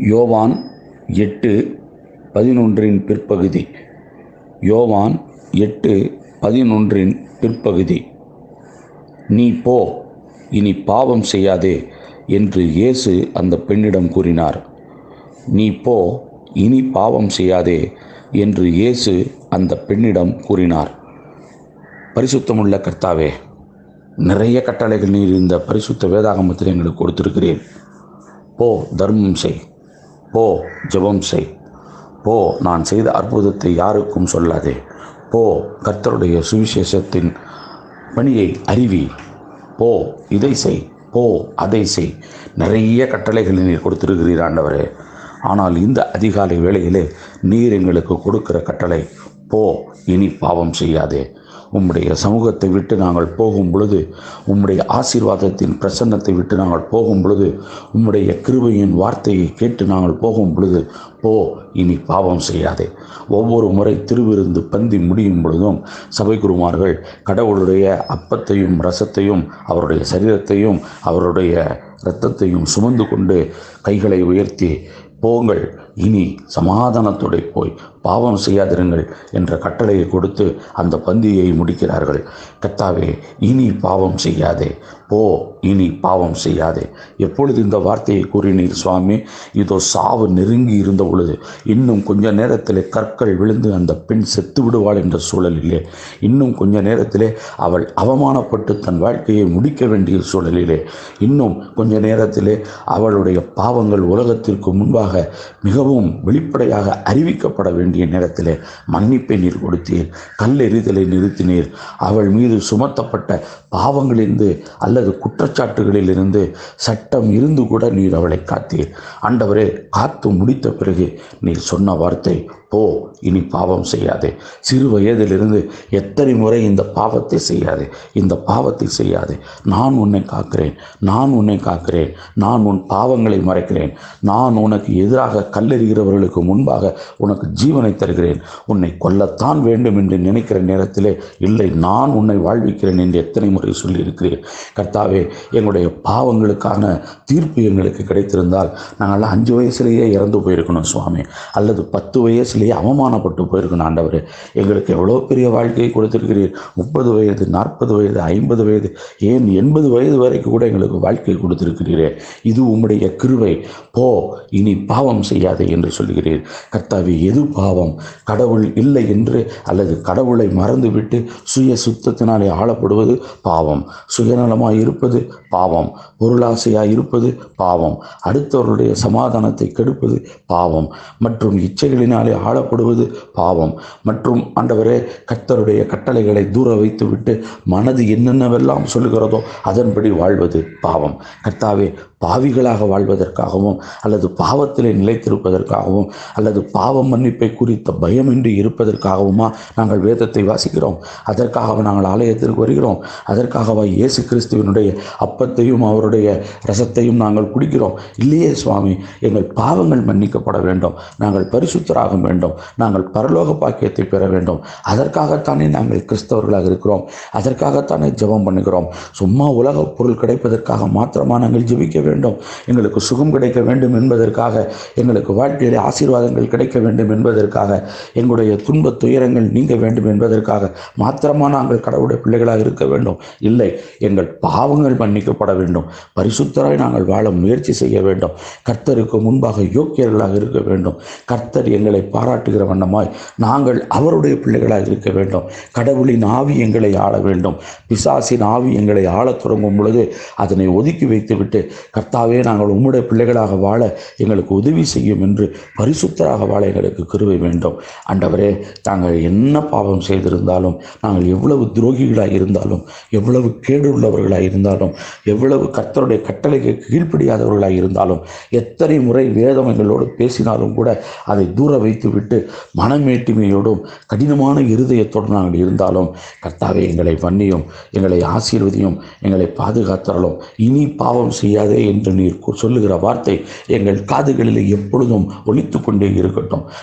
யோவான் எட்டு பதினொன்றின் பிற்பகுதி யோவான் எட்டு பதினொன்றின் பிற்பகுதி நீ போ இனி பாவம் செய்யாதே என்று இயேசு அந்த பெண்ணிடம் கூறினார் நீ போ இனி பாவம் செய்யாதே என்று இயேசு அந்த பெண்ணிடம் கூறினார் பரிசுத்தமுள்ள கர்த்தாவே நிறைய கட்டளைகள் நீர் இந்த பரிசுத்த வேதாகமத்தில் எங்களுக்கு கொடுத்திருக்கிறேன் போ தர்மம் செய் போ ஜெபம் செய் போ நான் செய்த அற்புதத்தை யாருக்கும் சொல்லாதே போ கர்த்தருடைய சுவிசேஷத்தின் பணியை அறிவி போ இதை செய் போ அதை செய் நிறைய கட்டளைகளை நீர் கொடுத்திருக்கிறீர் ஆண்டவரே ஆனால் இந்த அதிகாலை வேளையிலே நீர் எங்களுக்கு கொடுக்கிற கட்டளை போ இனி பாவம் செய்யாதே உம்முடைய சமூகத்தை விட்டு நாங்கள் போகும் பொழுது உம்முடைய ஆசீர்வாதத்தின் பிரசன்னத்தை விட்டு நாங்கள் போகும் பொழுது உம்முடைய கிருபையின் வார்த்தையை கேட்டு நாங்கள் போகும் பொழுது போ இனி பாவம் செய்யாதே ஒவ்வொரு முறை திருவிருந்து பந்தி முடியும் பொழுதும் சபை குருமார்கள் கடவுளுடைய அப்பத்தையும் ரசத்தையும் அவருடைய சரீரத்தையும் அவருடைய இரத்தத்தையும் சுமந்து கொண்டு கைகளை உயர்த்தி போங்கள் இனி சமாதானத்தோടെ போய் பாவம் செய்யாதிருங்கள் என்ற கட்டளையை கொடுத்து அந்த பந்தியை முடிக்கிறார்கள் கத்தாவே இனி பாவம் செய்யாதே போ இனி பாவம் செய்யாதே எப்பொழுது இந்த வார்த்தையை கூறினீர் சுவாமி இதோ சாவு நெருங்கி இருந்த பொழுது இன்னும் கொஞ்ச நேரத்திலே கற்கள் விழுந்து அந்த பெண் செத்து விடுவாள் என்ற சூழலிலே இன்னும் கொஞ்ச நேரத்திலே அவள் அவமானப்பட்டு தன் வாழ்க்கையை முடிக்க வேண்டிய சூழலிலே இன்னும் கொஞ்ச நேரத்திலே அவளுடைய பாவங்கள் உலகத்திற்கு முன்பாக மிகவும் வெளிப்படையாக அறிவிக்கப்பட வேண்டிய நேரத்திலே மன்னிப்பை நீர் கொடுத்தீர் கல்லெறிதலை நிறுத்தினீர் அவள் மீது சுமத்தப்பட்ட பாவங்களிலிருந்து அல்லது குற்றச்சாட்டுகளிலிருந்து சட்டம் இருந்து கூட நீர் அவளை காத்தீர் ஆண்டவரே காத்து முடித்த பிறகு நீர் சொன்ன வார்த்தை போ இனி பாவம் செய்யாதே சிறு வயதிலிருந்து எத்தனை முறை இந்த பாவத்தை செய்யாதே இந்த பாவத்தை செய்யாதே நான் உன்னை காக்கிறேன் நான் உன்னை காக்கிறேன் நான் உன் பாவங்களை மறைக்கிறேன் நான் உனக்கு எதிராக கல்லெறிகிறவர்களுக்கு முன்பாக உனக்கு ஜீவனை தருகிறேன் உன்னை கொல்லத்தான் வேண்டும் என்று நினைக்கிற நேரத்திலே இல்லை நான் உன்னை வாழ்விக்கிறேன் என்று எத்தனை முறை சொல்லியிருக்கிறேன் கர்த்தாவே எங்களுடைய பாவங்களுக்கான தீர்ப்பு எங்களுக்கு கிடைத்திருந்தால் நாங்கள் அஞ்சு வயசுலேயே இறந்து போயிருக்கணும் சுவாமி அல்லது பத்து வயசுலேயே அவமானப்பட்டு போயிருக்கணும் ஆண்டவர் எங்களுக்கு எவ்வளோ பெரிய வாழ்க்கையை கொடுத்திருக்கிறீர் முப்பது வயது நாற்பது வயது ஐம்பது வயது ஏன் எண்பது வயது வரைக்கும் கூட எங்களுக்கு வாழ்க்கை கொடுத்திருக்கிறீரே இது உம்முடைய கிருவை போ இனி பாவம் செய்யாதே என்று சொல்கிறீர் கர்த்தாவே எது பாவம் கடவுள் இல்லை என்று அல்லது கடவுளை மறந்துவிட்டு சுய சுத்தத்தினாலே ஆளப்படுவது பாவம் சுயநலமாய் இருப்பது பாவம் பொருளாசையாய் இருப்பது பாவம் அடுத்தவர்களுடைய சமாதானத்தை கெடுப்பது பாவம் மற்றும் இச்சைகளினாலே ஆளப்படுவது பாவம் மற்றும் ஆண்டவரே கர்த்தருடைய கட்டளைகளை தூர வைத்துவிட்டு மனது என்னென்னவெல்லாம் சொல்லுகிறதோ அதன்படி வாழ்வது பாவம் கர்த்தாவே பாவிகளாக வாழ்வதற்காகவும் அல்லது பாவத்திலே நிலைத்திருப்பதற்காகவும் அல்லது பாவ மன்னிப்பை குறித்த பயமின்றி இருப்பதற்காகவுமா நாங்கள் வேதத்தை வாசிக்கிறோம் அதற்காக நாங்கள் ஆலயத்திற்கு வருகிறோம் அதற்காகவா இயேசு கிறிஸ்துவனுடைய அப்பத்தையும் அவருடைய ரசத்தையும் நாங்கள் குடிக்கிறோம் இல்லையே சுவாமி எங்கள் பாவங்கள் மன்னிக்கப்பட வேண்டும் நாங்கள் பரிசுத்தராக வேண்டும் நாங்கள் பரலோக பாக்கியத்தை பெற வேண்டும் அதற்காகத்தானே நாங்கள் கிறிஸ்தவர்களாக இருக்கிறோம் அதற்காகத்தானே ஜெபம் பண்ணுகிறோம் சும்மா உலக பொருள் கிடைப்பதற்காக மாத்திரமா நாங்கள் ஜெபிக்க வேண்டும் எங்களுக்கு சுகம் கிடைக்க வேண்டும் என்பதற்காக எங்களுக்கு வாழ்க்கையிலே ஆசீர்வாதங்கள் கிடைக்க வேண்டும் என்பதற்காக எங்களுடைய துன்ப துயரங்கள் நீங்க வேண்டும் என்பதற்காக மாத்திரமா நாங்கள் கடவுளுடைய பிள்ளைகளாக இருக்க வேண்டும் இல்லை எங்கள் பாவங்கள் மன்னிக்கப்பட வேண்டும் பரிசுத்தராய் நாங்கள் வாழ முயற்சி செய்ய வேண்டும் கர்த்தருக்கு முன்பாக யோக்கியர்களாக இருக்க வேண்டும் கர்த்தர் எங்களை பாராட்டுகிற வண்ணமாய் நாங்கள் அவருடைய பிள்ளைகளாக இருக்க வேண்டும் கடவுளின் ஆவி எங்களை ஆள வேண்டும் பிசாசின் ஆவி எங்களை ஆளத் தொடங்கும் பொழுது அதனை ஒதுக்கி வைத்துவிட்டு கர்த்தாவே நாங்கள் உம்முடைய பிள்ளைகளாக வாழ எங்களுக்கு உதவி செய்யும் என்று பரிசுத்தராக வாழ எங்களுக்கு கிருபை வேண்டும் ஆண்டவரே நாங்கள் என்ன பாவம் செய்திருந்தாலும் நாங்கள் எவ்வளவு துரோகிகளாக இருந்தாலும் எவ்வளவு கேடு உள்ளவர்களாக இருந்தாலும் எவ்வளவு கர்த்தருடைய கட்டளைக்கு கீழ்ப்படியாதவர்களாக இருந்தாலும் எத்தனை முறை வேதம் எங்களோடு பேசினாலும் கூட அதை தூர வைத்துவிட்டு மனமேட்டுமையோடும் கடினமான இருதயத்தோடு நாங்கள் இருந்தாலும் கர்த்தாவே எங்களை மன்னியும் எங்களை ஆசீர்வதியும் எங்களை பாதுகாத்தரலும் இனி பாவம் செய்யாதே என்று நீர் கு- சொல்லுகிற வார்த்தை எங்கள் காதுகளில் எப்பொழுதும் ஒலித்து கொண்டே இருக்கட்டும் நல்ல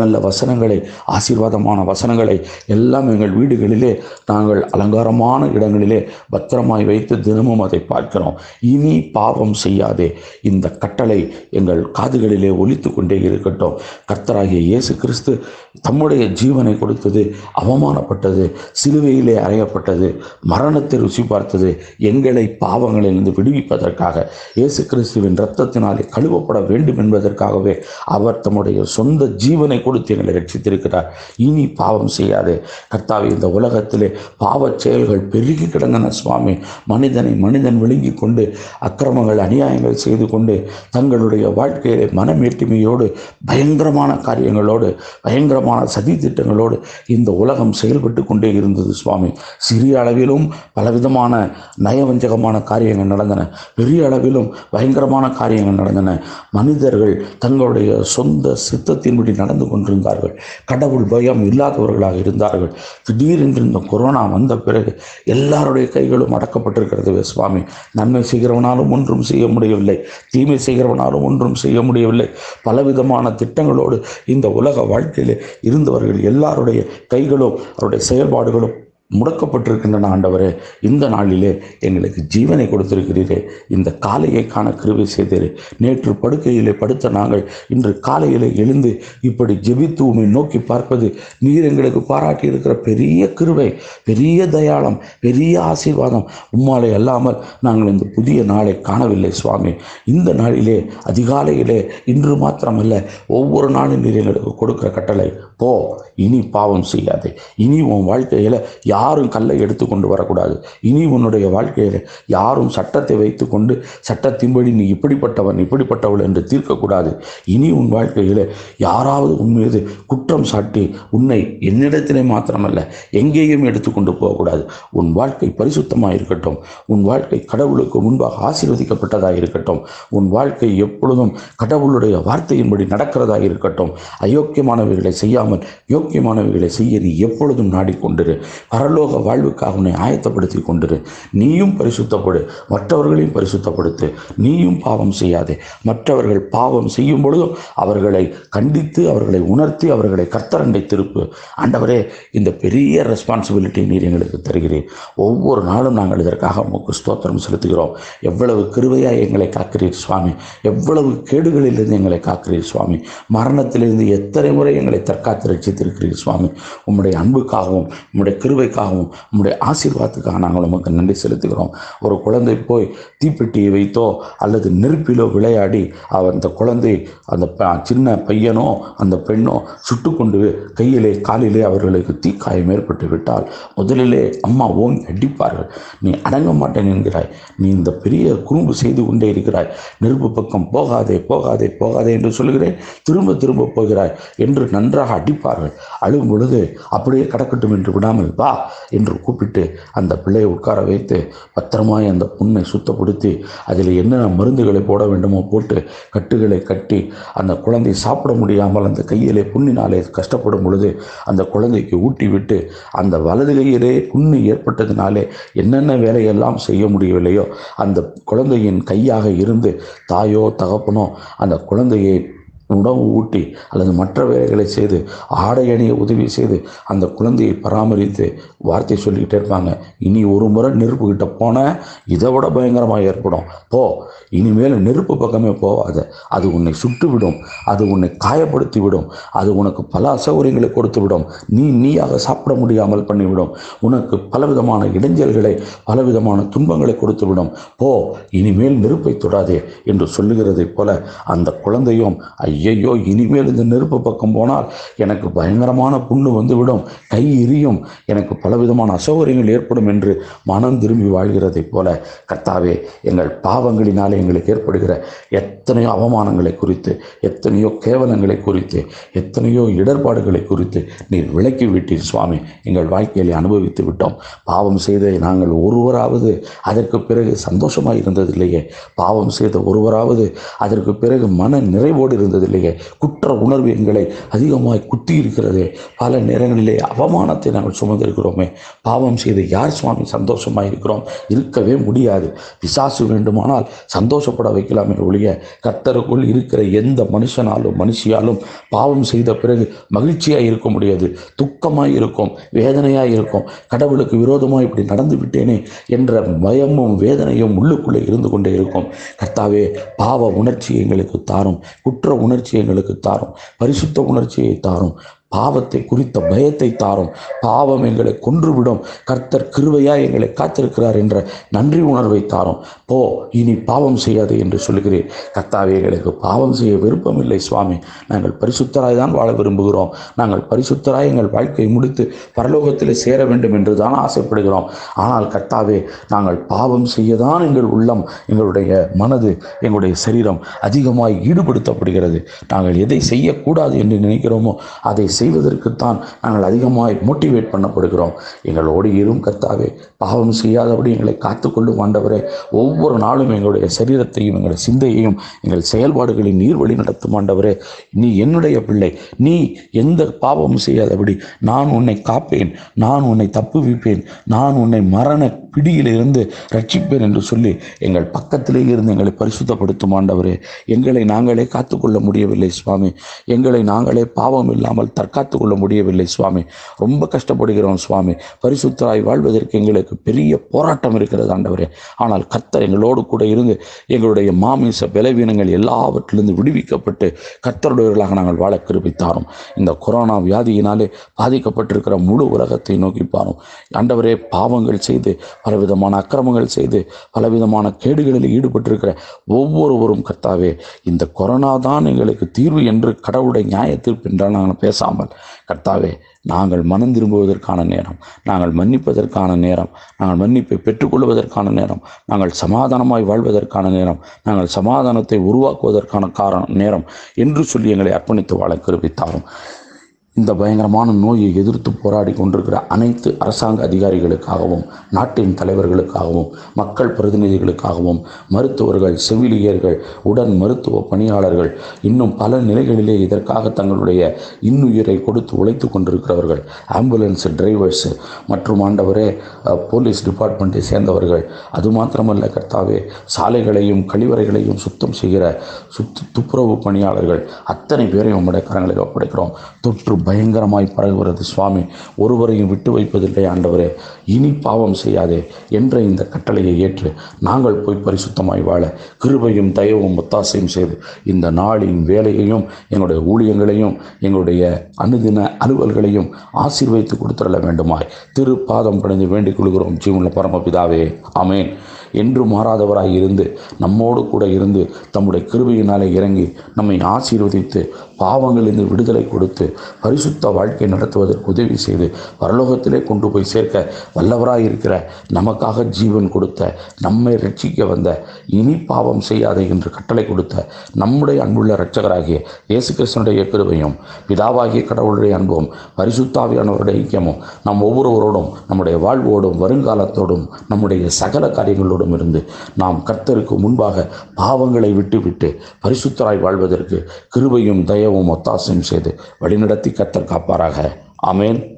நல்ல வசனங்களை ஆசீர்வாதமான வசனங்களை எல்லாம் எங்கள் வீடுகளிலே நாங்கள் அலங்காரமான இடங்களிலே பத்திரமாய் வைத்து தினமும் அதை பார்க்கிறோம் இனி பாவம் செய்யாதே இந்த கட்டளை எங்கள் காதுகளிலே ஒலித்து கொண்டே இருக்கட்டும் கர்த்தராகிய இயேசு கிறிஸ்து தம்முடைய ஜீவனை கொடுத்தது அவமானப்பட்டது சிலுவையிலே அறையப்பட்டது மரணத்தை ருசி பார்த்தது எங்களை பாவங்களிலிருந்து விடுவிப்பதற்காக இயேசு கிறிஸ்துவின் இரத்தத்தினாலே கழுவப்பட வேண்டும் என்பதற்காகவே அவர் தம்முடைய சொந்த ஜீவனை கொடுத்து எங்களை ரட்சித்திருக்கிறார் இனி பாவம் செய்யாதே கர்த்தாவே இந்த உலகத்திலே பாவச் செயல்கள் பெருகி கிடந்தன சுவாமி மனிதனை மனிதன் விழுங்கி கொண்டு அக்கிரமங்கள் அநியாயங்கள் செய்து கொண்டு தங்களுடைய வாழ்க்கையிலே மனமேட்டுமையோடு பயங்கரமான காரியங்களோடு பயங்கரமான சதி திட்டங்களோடு இந்த உலகம் செயல்பட்டு கொண்டே இருந்தது சுவாமி சிறிய அளவிலும் பலவிதமான நயவஞ்சகமான காரியங்கள் நடந்தன பெரிய அளவிலும் பயங்கரமான காரியங்கள் நடந்தன மனிதர்கள் தங்களுடைய சொந்த சித்தத்தின்படி நடந்து கொண்டிருந்தார்கள் கடவுள் பயம் இல்லாதவர்களாக இருந்தார்கள் திடீரென்று இந்த கொரோனா வந்த பிறகு எல்லாருடைய கைகளும் அடக்கப்பட்டிருக்கிறது சுவாமி நன்மை செய்கிறவனாலும் ஒன்றும் செய்ய முடியவில்லை தீமை செய்கிறவனாலும் ஒன்றும் செய்ய முடியவில்லை பலவிதமான திட்டங்களோடு இந்த உலக வாழ்க்கையில் இருந்தவர்கள் எல்லாருடைய கைகளும் அவருடைய செயல்பாடுகளும் முடக்கப்பட்டிருக்கின்றன ஆண்டவரே இந்த நாளிலே எங்களுக்கு ஜீவனை கொடுத்திருக்கிறீரே இந்த காலையை காண கிருபை செய்தீரே நேற்று படுக்கையிலே படுத்த நாங்கள் இன்று காலையிலே எழுந்து இப்படி ஜெபித்து உம்மை நோக்கி பார்ப்பது நீர் எங்களுக்கு பாராட்டி இருக்கிற பெரிய கிருபை பெரிய தயாளம் பெரிய ஆசீர்வாதம் உம்மாலே அல்லாமல் நாங்கள் இந்த புதிய நாளை காணவில்லை சுவாமி இந்த நாளிலே அதிகாலையிலே இன்று மாத்திரமல்ல ஒவ்வொரு நாளும் நீர் எங்களுக்கு கொடுக்கிற கட்டளை போ இனி பாவம் செய்யாதே இனி உன் வாழ்க்கையில் யாரும் கல்லை எடுத்து கொண்டு வரக்கூடாது இனி உன்னுடைய வாழ்க்கையில் யாரும் சட்டத்தை வைத்துக்கொண்டு சட்டத்தின்படி நீ இப்படிப்பட்டவன் இப்படிப்பட்டவள் என்று தீர்க்கக்கூடாது இனி உன் வாழ்க்கையில் யாராவது உன் மீது குற்றம் சாட்டி உன்னை என்னிடத்திலே மாத்திரமல்ல எங்கேயும் எடுத்துக்கொண்டு போகக்கூடாது உன் வாழ்க்கை பரிசுத்தமாக இருக்கட்டும் உன் வாழ்க்கை கடவுளுக்கு முன்பாக ஆசீர்வதிக்கப்பட்டதாக இருக்கட்டும் உன் வாழ்க்கை எப்பொழுதும் கடவுளுடைய வார்த்தையின்படி நடக்கிறதாக இருக்கட்டும் அயோக்கியமானவைகளை செய்யாமல் யோக்கியமானவைகளை செய்ய நீ எப்பொழுதும் நாடிக்கொண்டிரு பரலோக வாழ்வுக்காக உன்னை ஆயத்தப்படுத்தி கொண்டிரு நீயும் பரிசுத்தப்படு மற்றவர்களையும் பரிசுத்தப்படுத்து நீயும் பாவம் செய்யாதே மற்றவர்கள் பாவம் செய்யும் பொழுதும் அவர்களை கண்டித்து அவர்களை உணர்த்தி அவர்களை கர்த்தரண்டை திருப்பு ஆண்டவரே இந்த பெரிய ரெஸ்பான்சிபிலிட்டி நீர் எங்களுக்கு தருகிறீர் ஒவ்வொரு நாளும் நாங்கள் இதற்காக உமக்கு ஸ்தோத்திரம் செலுத்துகிறோம் எவ்வளவு கிருபையாய் எங்களை காக்கிறீர் சுவாமி எவ்வளவு கேடுகளிலிருந்து எங்களை காக்கிறீர் சுவாமி மரணத்திலிருந்து எத்தனை முறை எங்களை தற்காத்து ரட்சித்திருக்கிறீர் சுவாமி உம்முடைய அன்புக்காகவும் உம்முடைய கிருபைக்காகவும் உம்முடைய ஆசீர்வாதத்துக்காக நாங்கள் உமக்கு நன்றி செலுத்துகிறோம் ஒரு குழந்தை போய் தீப்பெட்டியை வைத்தோ அல்லது நெருப்பிலோ விளையாடி அவன் அந்த குழந்தை அந்த ப- சின்ன பையனோ அந்த பெண்ணோ சுட்டு கொண்டு கையிலே காலிலே அவர்களுக்கு தீக்காயம் ஏற்பட்டு விட்டால் முதலிலே அம்மா ஓங்கி அடிப்பார்கள் நீ அடங்க மாட்டேன் என்கிறாய் நீ இந்த பெரிய குறும்பு செய்து கொண்டே இருக்கிறாய் நெருப்பு பக்கம் போகாதே போகாதே போகாதே என்று சொல்கிறேன் திரும்ப திரும்ப போகிறாய் என்று நன்றாக அடிப்பார்கள் அழும் பொழுது அப்படியே கடக்கட்டும் என்று விடாமல் வா என்று கூப்பிட்டு அந்த பிள்ளையை உட்கார வைத்து பத்திரமாய் அந்த புண்ணை சுத்தப்படுத்தி அதில் என்னென்ன மருந்துகளை போட வேண்டுமோ போட்டு கட்டுகளை கட்டி அந்த குழந்தை சாப்பிட முடியாமல் அந்த கையிலே புண்ணினாலே கஷ்டப்படும் பொழுது அந்த குழந்தைக்கு ஊட்டி விட்டு அந்த வலது கையிலே புண்ணு ஏற்பட்டதினாலே என்னென்ன வேலையெல்லாம் செய்ய முடியவில்லையோ அந்த குழந்தையின் கையாக இருந்து தாயோ தகப்பனோ அந்த குழந்தையை உணவு ஊட்டி அல்லது மற்ற வேலைகளை செய்து ஆடை அணிய உதவி செய்து அந்த குழந்தையை பராமரித்து வார்த்தை சொல்லிக்கிட்டே இருப்பாங்க இனி ஒரு முறை நெருப்பு கிட்ட போனால் இதை விட பயங்கரமாக ஏற்படும் போ இனிமேல் நெருப்பு பக்கமே போகாத அது உன்னை சுட்டுவிடும் அது உன்னை காயப்படுத்தி விடும் அது உனக்கு பல அசௌகரியங்களை கொடுத்து விடும் நீ நீயாக சாப்பிட முடியாமல் பண்ணிவிடும் உனக்கு பலவிதமான இடைஞ்சல்களை பலவிதமான துன்பங்களை கொடுத்து விடும் போ இனிமேல் நெருப்பை தொடாதே என்று சொல்லுகிறதைப் போல அந்த குழந்தையும் ஐயையோ இனிமேல் இந்த நெருப்பு பக்கம் போனால் எனக்கு பயங்கரமான புண்ணு வந்துவிடும் கை எரியும் எனக்கு பலவிதமான அசௌகரியங்கள் ஏற்படும் என்று மனம் திரும்பி வாழ்கிறதைப் போல கர்த்தாவே எங்கள் பாவங்களினாலே எங்களுக்கு ஏற்படுகிற எத்தனையோ அவமானங்களை குறித்து எத்தனையோ கேவலங்களை குறித்து எத்தனையோ இடர்பாடுகளை குறித்து நீர் விலக்கி விட்டீர் சுவாமி எங்கள் வாழ்க்கையிலே அனுபவித்து விட்டோம் பாவம் செய்த நாங்கள் ஒருவராவது அதற்கு பிறகு சந்தோஷமாக இருந்ததில்லையே பாவம் செய்த ஒருவராவது அதற்கு பிறகு மன நிறைவோடு இருந்ததில்லை இருப்பதில்லையே குற்ற உணர்வு எங்களை அதிகமாய் குத்தி இருக்கிறதே பல நேரங்களிலே அவமானத்தை நாங்கள் சுமந்திருக்கிறோமே பாவம் செய்து யார் சுவாமி சந்தோஷமாக இருக்கிறோம் இருக்கவே முடியாது பிசாசு வேண்டுமானால் சந்தோஷப்பட வைக்கலாமே ஒழிய கர்த்தருக்குள் இருக்கிற எந்த மனுஷனாலும் மனுஷியாலும் பாவம் செய்த பிறகு மகிழ்ச்சியாக இருக்க முடியாது துக்கமாய் இருக்கும் வேதனையாக இருக்கும் கடவுளுக்கு விரோதமாக இப்படி நடந்து விட்டேனே என்ற பயமும் வேதனையும் உள்ளுக்குள்ளே இருந்து கொண்டே இருக்கும் கர்த்தாவே பாவ உணர்ச்சி எங்களுக்கு தாரும் குற்ற உணர்ச்சி எங்களுக்கு தாரும் பரிசுத்த உணர்ச்சியை தாரும் பாவத்தை குறித்த பயத்தை தாரும் பாவம் எங்களை கொன்றுவிடும் கர்த்தர் கிருபையா எங்களை காத்திருக்கிறார் என்ற நன்றி உணர்வை தாரும் போ இனி பாவம் செய்யாதே என்று சொல்கிறேன் கர்த்தாவே எங்களுக்கு பாவம் செய்ய விருப்பமில்லை சுவாமி நாங்கள் பரிசுத்தராய் தான் வாழ விரும்புகிறோம் நாங்கள் பரிசுத்தராய் எங்கள் வாழ்க்கையை முடித்து பரலோகத்தில் சேர வேண்டும் என்று தான் ஆசைப்படுகிறோம் ஆனால் கர்த்தாவே நாங்கள் பாவம் செய்ய தான் எங்கள் உள்ளம் எங்களுடைய மனது எங்களுடைய சரீரம் அதிகமாய் ஈடுபடுத்தப்படுகிறது நாங்கள் எதை செய்யக்கூடாது என்று நினைக்கிறோமோ அதை செய்வதற்குத்தான் நாங்கள் அதிகமாய் மோட்டிவேட் பண்ணப்படுகிறோம் எங்களோடு இரும் கர்த்தாவே பாவம் செய்யாதபடி எங்களை காத்துக்கொள்ளும் ஆண்டவரே ஒவ்வொரு நாளும் எங்களுடைய சரீரத்தையும் எங்களுடைய சிந்தையையும் எங்கள் செயல்பாடுகளை நீர் வழி நடத்தும் ஆண்டவரே நீ என்னுடைய பிள்ளை நீ எந்த பாவமும் செய்யாதபடி நான் உன்னை காப்பேன் நான் உன்னை தப்புவிப்பேன் நான் உன்னை மரண பிடியிலிருந்து ரட்சிப்பேன் என்று சொல்லி எங்கள் பக்கத்திலே இருந்து எங்களை பரிசுத்தப்படுத்தும் ஆண்டவரே எங்களை நாங்களே காத்துக்கொள்ள முடியவில்லை சுவாமி எங்களை நாங்களே பாவம் இல்லாமல் தற்காத்து கொள்ள முடியவில்லை சுவாமி ரொம்ப கஷ்டப்படுகிறோம் சுவாமி பரிசுத்தராய் வாழ்வதற்கு எங்களுக்கு பெரிய போராட்டம் இருக்கிறது ஆண்டவரே ஆனால் கர்த்தர் எங்களோடு கூட இருந்து எங்களுடைய மாமிச பலவீனங்கள் எல்லாவற்றிலிருந்து விடுவிக்கப்பட்டு கர்த்தருடையவர்களாக நாங்கள் வாழ கிருபித்தாரோம் இந்த கொரோனா வியாதியினாலே பாதிக்கப்பட்டிருக்கிற முழு உலகத்தை நோக்கி பாரும் ஆண்டவரே பாவங்கள் செய்து பலவிதமான அக்கிரமங்கள் செய்து பலவிதமான கேடுகளில் ஈடுபட்டிருக்கிற ஒவ்வொருவரும் கர்த்தாவே இந்த கொரோனா தான் எங்களுக்கு தீர்வு என்று கடவுளுடைய நியாய தீர்ப்பு என்றால் நாங்கள் பேசாமல் கர்த்தாவே நாங்கள் மனம் திரும்புவதற்கான நேரம் நாங்கள் மன்னிப்பதற்கான நேரம் நாங்கள் மன்னிப்பை பெற்றுக்கொள்வதற்கான நேரம் நாங்கள் சமாதானமாய் வாழ்வதற்கான நேரம் நாங்கள் சமாதானத்தை உருவாக்குவதற்கான காரணம் நேரம் என்று சொல்லி எங்களை அர்ப்பணித்து வாழ கருவித்தாரும் இந்த பயங்கரமான நோயை எதிர்த்து போராடி கொண்டிருக்கிற அனைத்து அரசாங்க அதிகாரிகளுக்காகவும் நாட்டின் தலைவர்களுக்காகவும் மக்கள் பிரதிநிதிகளுக்காகவும் மருத்துவர்கள் செவிலியர்கள் உடன் மருத்துவ பணியாளர்கள் இன்னும் பல நிலைகளிலே இதற்காக தங்களுடைய இன்னுயிரை கொடுத்து உழைத்து கொண்டிருக்கிறவர்கள் ஆம்புலன்ஸ் டிரைவர்ஸ் மற்றும் ஆண்டவரே அஹ், போலீஸ் டிபார்ட்மெண்ட்டை சேர்ந்தவர்கள் அது மாத்திரமல்ல கர்த்தாவே சாலைகளையும் கழிவறைகளையும் சுத்தம் செய்கிற சுத்து துப்புரவு பணியாளர்கள் அத்தனை பேரையும் உம்முடைய கரங்களில் ஒப்படைக்கிறோம் தொற்று பயங்கரமாய் பரவுகிறது சுவாமி ஒருவரையும் விட்டு வைப்பதில்லை ஆண்டவரே இனி பாவம் செய்யாதே என்ற இந்த கட்டளையை ஏற்று நாங்கள் போய் பரிசுத்தமாய் வாழ கிருபையும் தயவும் ஒத்தாசையும் செய்து இந்த நாளின் வேலையையும் எங்களுடைய ஊழியங்களையும் எங்களுடைய அனுதின அலுவல்களையும் ஆசீர்வதித்து கொடுத்துள்ள வேண்டுமாய் திரு பாதம் பணிந்து வேண்டிக் கொள்கிறோம் ஜீவனுள்ள பரமபிதாவே ஆமென் என்று மாறாதவராய் இருந்து நம்மோடு கூட இருந்து தம்முடைய கிருபையினாலே இறங்கி நம்மை ஆசீர்வதித்து பாவங்களிலிருந்து விடுதலை கொடுத்து பரிசுத்த வாழ்க்கை நடத்துவதற்கு உதவி செய்து பரலோகத்திலே கொண்டு போய் சேர்க்க வல்லவராய் இருக்கிற நமக்காக ஜீவன் கொடுத்த நம்மை ரட்சிக்க வந்த இனி பாவம் செய்யாதே என்று கட்டளை கொடுத்த நம்முடைய அன்புள்ள இரட்சகராகிய இயேசு கிறிஸ்தனுடைய கிருபையும் பிதாவாகிய கடவுளுடைய அன்பும் பரிசுத்தாவியானவருடைய ஐக்கியமும் நம் ஒவ்வொருவரோடும் நம்முடைய வாழ்வோடும் வருங்காலத்தோடும் நம்முடைய சகல காரியங்களோடும் இருந்து நாம் கர்த்தருக்கு முன்பாக பாவங்களை விட்டுவிட்டு பரிசுத்தராய் வாழ்வதற்கு கிருபையும் தயவும் ஒத்தாசையும் செய்து வழிநடத்தி கர்த்தர் காப்பாராக ஆமென்